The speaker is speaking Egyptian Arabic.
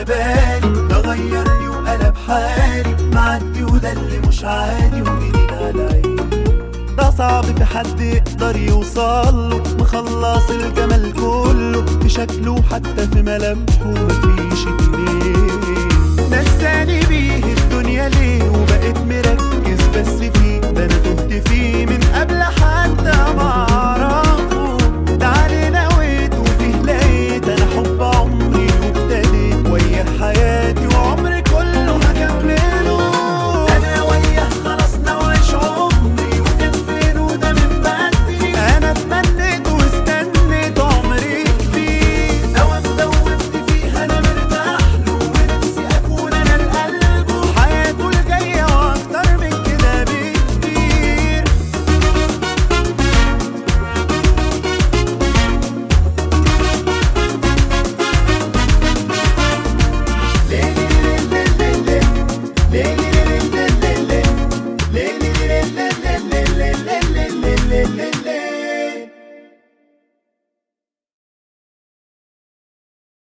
بالي ده غيرني وقلب حالي معدي وده اللي مش عادي وجديد على عيني ده صعب في حد يقدر يوصله مخلص الجمال كله في شكله حتى في ملامحه مفيش اتنين نساني بيه الدنيا ليه